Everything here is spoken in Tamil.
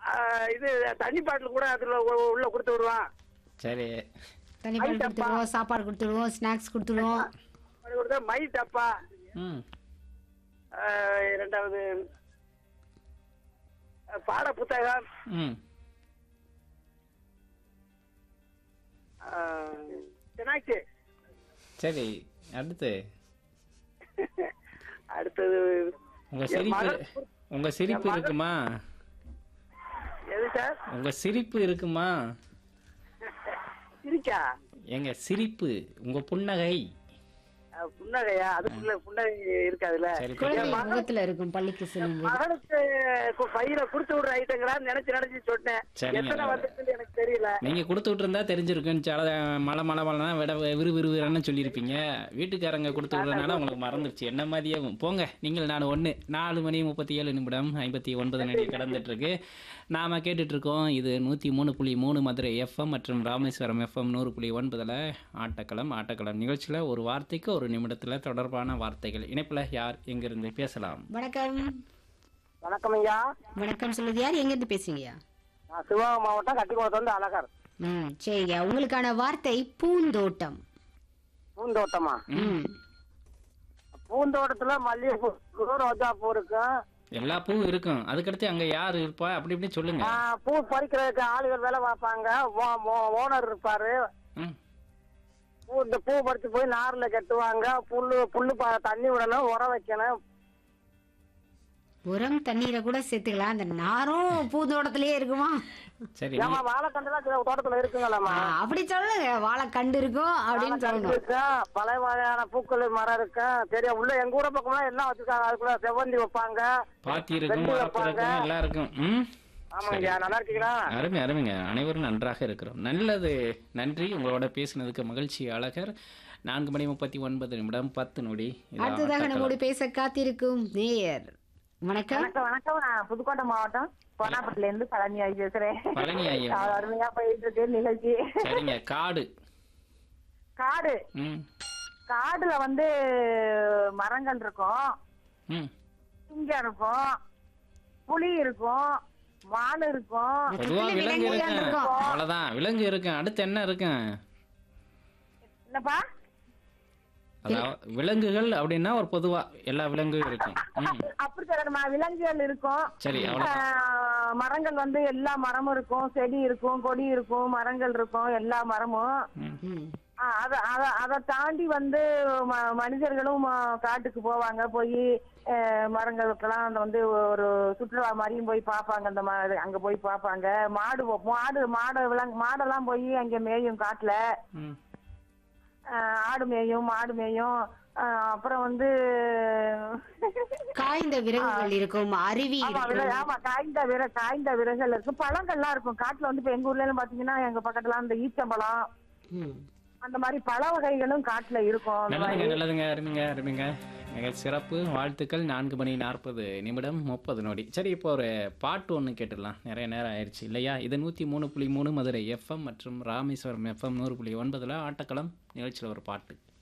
ஆ, இது தண்ணி பாட்டில் கூட அதுல உ- உள்ள கொடுத்து விடுவான் சரி தண்ணி பால் கொடுத்துருவோம் சாப்பாடு கொடுத்துருவோம் ஸ்நாக்ஸ் கொடுத்துருவோம் அது கொடுத்தா மை டப்பா ம் ஆ, இரண்டாவது ஆ, பாட புத்தகம் ம் ஸ்நாக்ஸ் சரி அடுத்து அடுத்தது உங்க என் சிரிப்பு மகன் உங்க சிரிப்பு இருக்குமா எது சார் உங்க சிரிப்பு இருக்குமா சிரிக்கா எங்க சிரிப்பு உங்க புன்னகை ஆ, புன்னகையா அதுக்குள்ள புன்னகை இருக்காதுல்ல சரி குழந்தை முகத்துல இருக்கும் பள்ளிக்கு செல்லும் போது மகனுக்கு கு- பையில கொடுத்து விடுற ஐட்டங்களா நினைச்சு நினைச்சு சொன்னேன் சரிங்க. எத்தனை வந்துச்சுன்னு எனக்கு தெரியல நீங்க கொடுத்து விட்டுருந்தா தெரிஞ்சிருக்கும் சில மழை மழை மழைனா விட விறு விறுவிறுன்னு சொல்லியிருப்பீங்க வீட்டுக்காரங்க கொடுத்து விடுறதுனால உங்களுக்கு மறந்துருச்சு என்ன மாதிரியாகும் போங்க நீங்கள் நான் ஒன்று நாலு மணி முப்பத்தி ஏழு நிமிடம் ஐம்பத்தி ஒன்பது நடி கடந்துட்டு இருக்கு நாம கேட்டுட்டு இருக்கோம் இது நூற்றி மூணு புள்ளி மூணு மதுரை எஃப்எம் மற்றும் ராமேஸ்வரம் எஃப்எம் நூறு புள்ளி ஒன்பதில் ஆட்டக்களம் ஆட்டக்களம் நிகழ்ச்சியில் ஒரு வார்த்தைக்கு ஒரு நிமிடத்தில் தொடர்பான வார்த்தைகள் இணைப்பில் யார் எங்கிருந்து பேசலாம் வணக்கம் வணக்கம் ஐயா வணக்கம் சொல்லுது யார் எங்கிருந்து பேசுறீங்கய்யா நான் சிவகங்கை மாவட்டம் கட்டிக்குளத்து வந்து அழகர் ம் சரிங்க உங்களுக்கான வார்த்தை பூந்தோட்டம் பூந்தோட்டமா ம் பூந்தோட்டத்துல மல்லிகைப்பூ இருக்கும் ரோஜா பூ இருக்கும் எல்லா பூவும் இருக்கும் அதுக்கடுத்து அங்கே யார் இருப்பா அப்படி இப்படி சொல்லுங்க ஆ, பூ பறிக்கிறதுக்கு ஆளுகள் வேலை பார்ப்பாங்க ஓனர் இருப்பாரு ம் பூ இந்த பூ பறிச்சு போய் நார்ல கட்டுவாங்க புல்லு புல்லு ப- தண்ணி விடணும் உரம் வைக்கணும் உரம் தண்ணீரை கூட சேர்த்துக்கலாம் அந்த நாரும் பூந்தோட்டத்திலேயே இருக்குமா சரி ஏமா வாழைக்கண்டெல்லாம் சில தோட்டத்துல இருக்குங்களாம்மா ஆ, அப்படி சொல்லுங்க வாழைக்கண்டு இருக்கும் அப்படின்னு வாழைக்கண்டு சொல்லணும் இருக்கும் பல வகையான பூக்கள் மரம் இருக்கும் சரியா உள்ள எங்க ஊர பக்கம்லாம் எல்லாம் வச்சிருக்காங்க அதுக்குள்ள செவ்வந்தி வைப்பாங்க பாத்தி இருக்கும் வெட்டி வரப்பு வைப்பாங்க. இருக்கும் எல்லாம் இருக்கும் ம் ஆமாங்க நல்லா இருக்கீங்களா அருமை அருமைங்க அனைவரும் நன்றாக இருக்கிறோம் நல்லது நன்றி உங்களோட பேசினதுக்கு மகிழ்ச்சி அழகர் நான்கு மணி முப்பத்தி ஒன்பது நிமிடம் பத்து நொடி இது அடுத்ததாக ஆட்டக்களம். நம்மோடு பேச காத்திருக்கும் நேயர் வணக்கம் வணக்கம் வணக்கம் நான் புதுக்கோட்டை மாவட்டம் பொன்னாப்பட்டில இருந்து பழனி ஆகி பேசுறேன் பழனி ஐயா அது அருமையா போயிட்டு இருக்கு நிகழ்ச்சி சரிங்க காடு காடு ம் காடுல வந்து மரங்கள் இருக்கும் ம் சிங்கம் இருக்கும் புலி இருக்கும் மான் இருக்கும் பொதுவா விலங்கு விலங்குகள் இருக்கும் இருக்கும். அவ்வளவுதான் விலங்கு இருக்கும் அடுத்து என்ன இருக்கும் என்னப்பா அதாவது விலங்குகள் அப்படின்னா ஒரு பொதுவா எல்லா விலங்கும் இருக்கும் ம் அப்படி சொல்லணுமா விலங்குகள் இருக்கும் சரி அவ்வளவுதான் ஆஹ், மரங்கள் வந்து எல்லா மரமும் இருக்கும் செடி இருக்கும் கொடி இருக்கும் மரங்கள் இருக்கும் எல்லா மரமும் ம் ம் ஆஹ் அத அத அதை தாண்டி வந்து ம- மனிதர்களும் ம- காட்டுக்கு போவாங்க போய் மரங்களுக்கெல்லாம் அந்த வந்து ஒரு சுற்றுலா மாதிரியும் போய் பார்ப்பாங்க அந்த மா- அங்க போய் பார்ப்பாங்க மாடு போ- மாடு மாடு விலங்கு மாடெல்லாம் போய் அங்க மேயும் காட்டுல ம் ஆஹ் ஆடு மேயும் மாடு மேயும் ஆஹ் அப்புறம் வந்து காய்ந்த விறகுகள் இருக்கும் அருவி ஆமா விர- இருக்கும் ஆமா காய்ந்த விர காய்ந்த விறகுகள் இருக்கும் பழங்கள்லாம் இருக்கும் காட்டுல வந்து இப்ப எங்க ஊர்ல எல்லாம் பாத்தீங்கன்னா எங்க பக்கத்துல அந்த ஈச்சம்பழம் ம். அந்த மாதிரி பழ வகைகளும் காட்டுல இருக்கும் அந்த நல்லதுங்க மாதிரி. நல்லதுங்க அருமைங்க அருமைங்க மிக சிறப்பு வாழ்த்துக்கள் நான்கு மணி நாற்பது நிமிடம் முப்பது நொடி சரி இப்போ ஒரு பாட்டு ஒன்று கேட்டுடலாம் நிறைய நேரம் ஆயிடுச்சு இல்லையா இது நூற்றி மூணு புள்ளி மூணு மதுரை எஃப்எம் மற்றும் ராமேஸ்வரம் எஃப்எம் நூறு புள்ளி ஒன்பதில் ஆட்டக்களம் நிகழ்ச்சியில் ஒரு பாட்டு